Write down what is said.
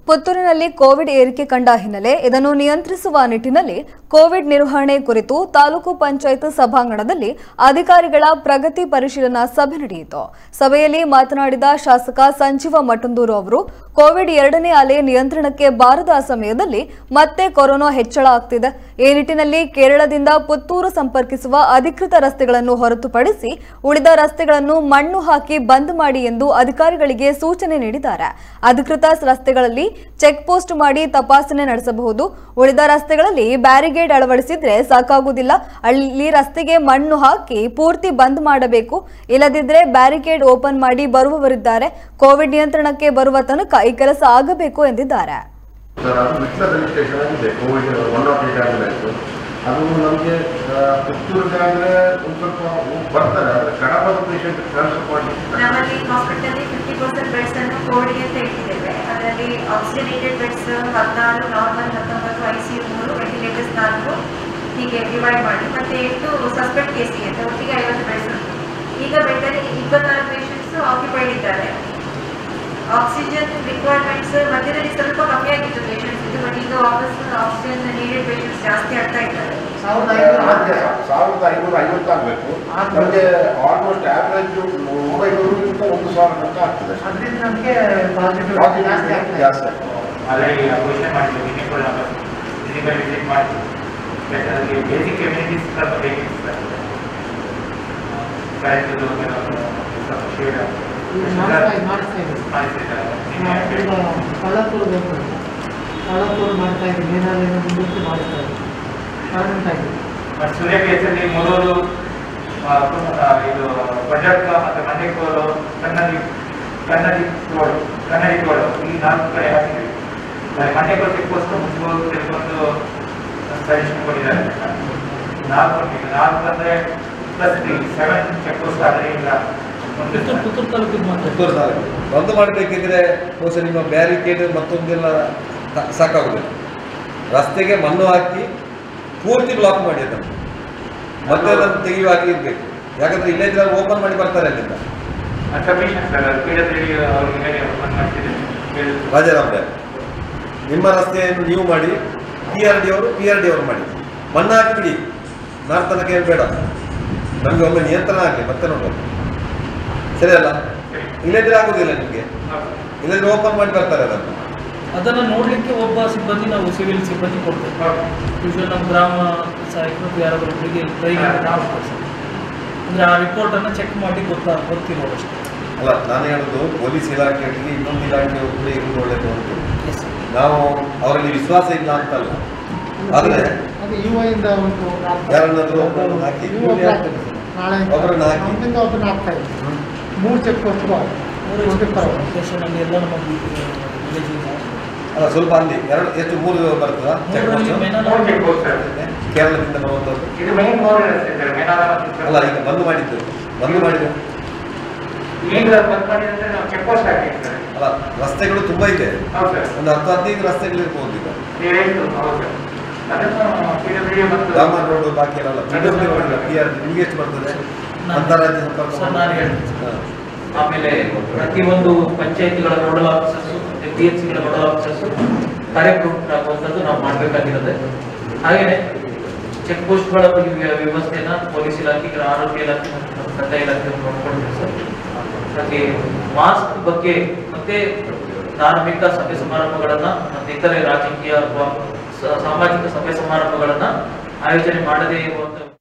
ಪುತ್ತೂರಿನಲ್ಲಿ Covid ಏರಿಕೆ ಕಂಡ ಹಿನ್ನೆಲೆ ಇದನ್ನು ನಿಯಂತ್ರಿಸುವ ನಿಟ್ಟಿನಲ್ಲಿ ಕೋವಿಡ್ ನಿರ್ವಹಣೆ ಕುರಿತು ತಾಲೂಕು ಪಂಚಾಯತ್ ಸಭಾಂಗಣದಲ್ಲಿ ಅಧಿಕಾರಿಗಳ ಪ್ರಗತಿ ಪರಿಶೀಲನಾ ಸಭೆ ನಡೆಯಿತು ಸಭೆಯಲ್ಲಿ ಮಾತನಾಡಿದ ಶಾಸಕ ಸಂಜೀವ ಮಠಂದೂರು ಅವರು ಕೋವಿಡ್ ಎರಡನೇ ಅಲೆ ನಿಯಂತ್ರಣಕ್ಕೆ ಬಾರದ ಸಮಯದಲ್ಲಿ ಮತ್ತೆ ಕೊರೋನಾ ಹೆಚ್ಚಳ ಆಗ್ತಿದೆ ಈ ನಿಟ್ಟಿನಲ್ಲಿ ಕೇರಳದಿಂದ ಪುತ್ತೂರು ಸಂಪರ್ಕಿಸುವ ಅಧಿಕೃತ ರಸ್ತೆಗಳನ್ನು ಹೊರತುಪಡಿಸಿ ಉಳಿದ ರಸ್ತೆಗಳನ್ನು ಮಣ್ಣು ಹಾಕಿ ಬಂದ್ ಮಾಡಿ ಎಂದು ಅಧಿಕಾರಿಗಳಿಗೆ ಸೂಚನೆ ನೀಡಿದ್ದಾರೆ ಅಧಿಕೃತ ರಸ್ತೆಗಳಲ್ಲಿ ಚೆಕ್ ಪೋಸ್ಟ್ ಮಾಡಿ ತಪಾಸಣೆ ನಡೆಸಬಹುದು ಉಳಿದ ರಸ್ತೆಗಳಲ್ಲಿ ಬ್ಯಾರಿಗೇಡ್ ಅಳವಡಿಸಿದ್ರೆ ಸಾಕಾಗುವುದಿಲ್ಲ ಅಲ್ಲಿ ರಸ್ತೆಗೆ ಮಣ್ಣು ಹಾಕಿ ಪೂರ್ತಿ ಬಂದ್ ಮಾಡಬೇಕು ಇಲ್ಲದಿದ್ರೆ ಬ್ಯಾರಿಕೇಡ್ ಓಪನ್ ಮಾಡಿ ಬರುವವರಿದ್ದಾರೆ ಕೋವಿಡ್ ನಿಯಂತ್ರಣಕ್ಕೆ ಬರುವ ತನಕ ಈ ಕೆಲಸ ಆಗಬೇಕು ಎಂದಿದ್ದಾರೆ ಸರ್ ಅದು ವಿಟ್ಲದಲ್ಲಿ ಸ್ಟೇಷನ್ ಆಗಿದೆ ಕೋವಿಡ್ ಒನ್ ನಾಟ್ ಏಟ್ ಆಗಿದೆ ಆಯಿತು ಅದು ನಮಗೆ ಪುತ್ತೂರಿಗೆ ಅಂದರೆ ಒಂದು ಸ್ವಲ್ಪ ಬರ್ತಾರೆ ಆದರೆ ಕಡಪದ ಪೇಷಂಟ್ ಟ್ರಾನ್ಸ್ಫರ್ ಮಾಡಿ ನಮ್ಮಲ್ಲಿ ಹಾಸ್ಪಿಟಲ್ ಫಿಫ್ಟಿ ಪರ್ಸೆಂಟ್ ಬೆಡ್ಸ್ ಅನ್ನು ಕೋವಿಡ್ಗೆ ಅಂತ ಇಟ್ಟಿದ್ದೇವೆ ಅದರಲ್ಲಿ ಆಕ್ಸಿಜನೇಟೆಡ್ ಬೆಡ್ಸ್ ಹದಿನಾರು ನಾರ್ಮಲ್ ಹತ್ತೊಂಬತ್ತು ಐ ಸಿ ಯು ಮೂರು ವೆಂಟಿಲೇಟರ್ಸ್ ನಾಲ್ಕು ಹೀಗೆ ಡಿವೈಡ್ ಮಾಡಿ ಮತ್ತೆ ಎಂಟು ಸಸ್ಪೆಕ್ಟ್ ಕೇಸಿಗೆ ಅಂತ ಒಟ್ಟಿಗೆ ಐವತ್ತು ಬೆಡ್ಸ್ ಉಂಟು ಈಗ ಬೆಡ್ಡಲ್ಲಿ ಇಪ್ಪತ್ತಾರು ಪೇಷಂಟ್ಸ್ ಆಕ್ಯುಪೈಡ್ ಇದ್ದಾರೆ ಆಕ್ಸಿಜನ್ ರಿಕ್ವೈರ್ಮೆಂಟ್ಸ್ ಮಧ್ಯದಲ್ಲಿ ಸ್ವಲ್ಪ ಕಮ್ಮಿ ಆಗಿತ್ತು ಪೇಷಂಟ್ಸ್ ಇದು ಬಟ್ ಈಗ ವಾಪಸ್ ಆಕ್ಸಿಜನ್ ನೀಡೆಡ್ ಪೇಷಂಟ್ಸ್ ಜಾಸ್ತಿ ಆಗ್ತಾ ಇದ್ದಾರೆ ಸಾವಿರದ ಐನೂರು ಸಾಧ್ಯ ಸಾವಿರದ ಐನೂರ ಐವತ್ತಾಗಬೇಕು ನಮಗೆ ಆಲ್ಮೋಸ್ಟ್ ಆವ್ರೇಜ್ ಒಂಬೈನೂರಕ್ಕಿಂತ ಒಂದು ಸಾವಿರ ತನಕ ಆಗ್ತದೆ ಅದರಿಂದ ನಮಗೆ ಪಾಸಿಟಿವ್ ಜಾಸ್ತಿ ಆಗ್ತಾ ಇದೆ ಜಾಸ್ತಿ ಆಗ್ತದೆ ಆಲ್ರೆಡಿ ಘೋಷಣೆ ಮಾಡಿದ್ವಿ ವಿನಿಪುಲ್ ನಂಬರ್ ಫಿಸಿಕಲ್ ವಿಸಿಟ್ ಮಾಡಿ ಮತ್ತೆ ಅದಕ್ಕೆ ಬೇಸಿಕ್ ಎಮ್ಯುನಿಟೀಸ್ ಸ್ವಲ್ಪ ಬೇಕಿತ್ತು ಸರ್ ಕರೆಕ್ಟ್ ಸ್ವಲ್ಪ ಶೇಡ್ ಮಾಡಿಸ್ತಾ ಇದೆ ಮಾಡಿಸ್ತಾ ಇದೆ ಮಾಡಿಸಿದ್ದಾರೆ ಈಗ ಕಳ್ಳತ್ತೂರು ಬೇಕು ಕಳ್ಳತ್ತೂರು ಮಾಡ್ತಾ ಇದೆ ಏನಾದ್ರು ಮುಂದಕ್ಕೆ ಮಾಡ್ತಾ ಇದೆ ಪರ್ಮನೆಂಟ್ ಆಗಿದೆ ಮತ್ತು ಸೂರ್ಯ ಕೇಸಲ್ಲಿ ಮೂರೂರು ಆ, ಆ, ಇದು ಬಜಾರ್ಕ ಮತ್ತು ಮಂಡೇಕೋಲು ಕನ್ನಡಿ ಕನ್ನಡಿ ತೋಡು ಕನ್ನಡಿ ತೋಡು ಈ ನಾಲ್ಕು ಕಡೆ ಹಾಕಿದ್ವಿ ಮಂಡೇಕೋಲು ಚೆಕ್ ಪೋಸ್ಟ್ ಮುಚ್ಬೋದು ತಿಳ್ಕೊಂಡು ಸಜೆಷನ್ ಕೊಟ್ಟಿದ್ದಾರೆ ನಾಲ್ಕು ಉಂಟು. ನಾಲ್ಕು ಅಂದರೆ plus three seven check post ಆದರೆ ಇಲ್ಲ ಒಂದು ಪುತ್ತೂರು ತಾಲೂಕಿಗೆ ಮಾತ್ರ ಪುತ್ತೂರು ತಾಲೂಕು ಬಂದ್ ಮಾಡಬೇಕಿದ್ರೆ ಬಹುಶಃ ನಿಮ್ಮ ಬ್ಯಾರಿಕೇಡ್ ಮತ್ತೊಂದೆಲ್ಲ ತ- ಸಾಕಾಗುದಿಲ್ಲ ರಸ್ತೆಗೆ ಮಣ್ಣು ಹಾಕಿ ಪೂರ್ತಿ ಬ್ಲಾಕ್ ಮಾಡಿ ಅದನ್ನು ಮತ್ತೆ ಅದನ್ನು ತೆಗೆಯುವಾಗ ಇರಬೇಕು ಯಾಕಂದ್ರೆ ಇಲ್ಲೇ ಇದ್ರೆ ಓಪನ್ ಮಾಡಿ ಬರ್ತಾರೆ ಅಲ್ಲಿಂದ ಸಬ್ಮಿಷನ್ ಸರ್ ಅದು ಪಿ ಡಬ್ಲ್ಯೂ ಅವ್ರಿಗೆ ಹೇಳಿ ಓಪನ್ ಮಾಡ್ತಿದ್ದೇನೆ ರಾಜಾರಾಮ್ ಬ್ಯಾಗ್ ನಿಮ್ಮ ರಸ್ತೆಯನ್ನು ನೀವು ಮಾಡಿ ಪಿ ಆರ್ ಡಿ ಅವರು ಪಿ ಆರ್ ಡಿ ಅವರು ಮಾಡಿ ಮಣ್ಣು ಹಾಕಿ ಬಿಡಿ ನಾಲ್ಕು ತನಕ ಏನು ಬೇಡ ನಮಗೆ ಒಮ್ಮೆ ನಿಯಂತ್ರಣ ಆಗಲಿ ಮತ್ತೆ ನೋಡುವ ಸರಿ ಅಲ್ಲ ಇಲ್ಲದಿದ್ರೆ ಆಗುದಿಲ್ಲ ನಿಮಗೆ ಇಲ್ಲದಿದ್ರೆ ಓಪನ್ ಮಾಡಿ ಬರ್ತಾರೆ ಅದನ್ನು ಅದನ್ನು ನೋಡಲಿಕ್ಕೆ ಒಬ್ಬ ಸಿಬ್ಬಂದಿ ನಾವು ಸಿವಿಲ್ ಸಿಬ್ಬಂದಿ ಕೊಡ್ತೇವೆ ಯೂಶ್ವಲ್ ನಮ್ಮ ಗ್ರಾಮ ಸಹಾಯಕರು ಯಾರಾದರೂ ಒಬ್ಬರಿಗೆ ಕೈಗೆ ನಾವು ಕೊಡ್ತೇವೆ ಅಂದರೆ ಆ ರಿಪೋರ್ಟನ್ನು ಚೆಕ್ ಮಾಡಿ ಗೊತ್ತಾ ಗೊತ್ತಿರೋದು ಅಷ್ಟೇ ಅಲ್ಲ ನಾನು ಹೇಳೋದು ಪೊಲೀಸ್ ಇಲಾಖೆಯೊಟ್ಟಿಗೆ ಇನ್ನೊಂದು ಇಲಾಖೆ ಕೂಡ ಇರುವುದು ಒಳ್ಳೆಯದು ಅಂತ ಎಸ್ ನಾವು ಅವರಲ್ಲಿ ವಿಶ್ವಾಸ ಇಲ್ಲ ಅಂತಲ್ಲ ಆದರೆ ಅದು ಯುವ ಇಂದ ಒಂದು ಯಾರನ್ನಾದ್ರೂ ಒಬ್ಬರನ್ನು ಹಾಕಿ ಯುವ ಆಗ್ತದೆ ನಾಳೆ ಒಬ್ಬರನ್ನ ಹಾಕಿ. ನಮ್ಮಿಂದ ಒಬ್ಬರನ್ನ ಹಾಕ್ತಾ ಇದೆ ಮೂರು ಚೆಕ್ ಪೋಸ್ಟ್ ಲೊಕೇಶನಲ್ಲಿ ಎಲ್ಲ ನಮ್ಮ ವಿಲೇಜ್ ಅಲ್ಲ ಸ್ವಲ್ಪ ಅಲ್ಲಿ ಎರಡು ಎಷ್ಟು ಮೂರು ಬರ್ತದಾ ಚೆಕ್ ಮೂರರಲ್ಲಿ ಪೋಸ್ಟ್? ಮೇನ ಮೂರು ಚೆಕ್ ಪೋಸ್ಟ್ ಸರ್ ಕೇರಳದಿಂದ ಬರುವಂಥದ್ದು ಇದು ಮೈನ್ ಮೂರು ರಸ್ತೆ ಸರ್ ಮೇನಾದ ಮತ್ತು ಅಲ್ಲ ಈಗ ಬಂದ್ ಮಾಡಿದ್ದು ಬಂದ್ ಮಾಡಿದ್ದು ಈಗ ಬಂದ್ ಮಾಡಿದ್ರೆ ನಾವು ಚೆಕ್ ಪೋಸ್ಟ್ ಹಾಕಿದ್ವಿ ಸರ್ ಅಲ್ಲ ರಸ್ತೆಗಳು ತುಂಬಾ ಇದೆ ಹೌದು ಸರ್ ಒಂದು ಹತ್ತು ಹದಿನೈದು ರಸ್ತೆಗಳು ಇರ್ಬೋದು ಈಗ ನೀವು ಹೇಳ್ತು ಹೌದು ಸರ್ ಅದನ್ನು ಪಿ ಡಬ್ಲ್ಯೂ ಮತ್ತು ಡಾಮರ್ ರೋಡ್ ಬಾಕಿ ಎಲ್ಲ ಪಿ ಡಬ್ಲ್ಯೂ ಮಾಡಿಲ್ಲ ಪಿ ಆರ್ ನಿಮ್ಗೆ ಎಷ್ಟು ಬರ್ತದೆ ಅಂತಾರಾಜ್ಯ ಸಂಪರ್ಕ ಸರ್ ನಾನು ಹೇಳ್ತೀನಿ ಹಾ. ಆಮೇಲೆ ಪ್ರತಿಯೊಂದು ಪಂಚಾಯತಿಗಳ ನೋಡಲ್ ಆಫೀಸರ್ಸ್ ಪಿ ಎಚ್ ಸಿಗಳ ನೋಡಲ್ ಆಫೀಸರ್ಸ್ ಕಾರ್ಯಪ್ರವೃತ್ತರಾಗುವಂಥದ್ದು ನಾವು ಮಾಡಬೇಕಾಗಿರುತ್ತೆ ಹಾಗೇನೆ ಚೆಕ್ ಪೋಸ್ಟ್ಗಳ ವ್ಯವಸ್ಥೆಯನ್ನ ಪೊಲೀಸ್ ಇಲಾಖೆ ಆರೋಗ್ಯ ಇಲಾಖೆ ಮತ್ತು ಕಂದಾಯ ಇಲಾಖೆ ನೋಡ್ಕೊಳ್ತೀವಿ ಸರ್ ಹಾಗೆ ಮಾಸ್ಕ್ ಬಗ್ಗೆ ಮತ್ತೆ ಧಾರ್ಮಿಕ ಸಭೆ ಸಮಾರಂಭಗಳನ್ನ ಮತ್ತೆ ಇತರೆ ರಾಜಕೀಯ ಅಥವಾ ಸ- ಸಾಮಾಜಿಕ ಸಭೆ ಸಮಾರಂಭಗಳನ್ನ ಆಯೋಜನೆ ಮಾಡದೇ ಇರುವಂತ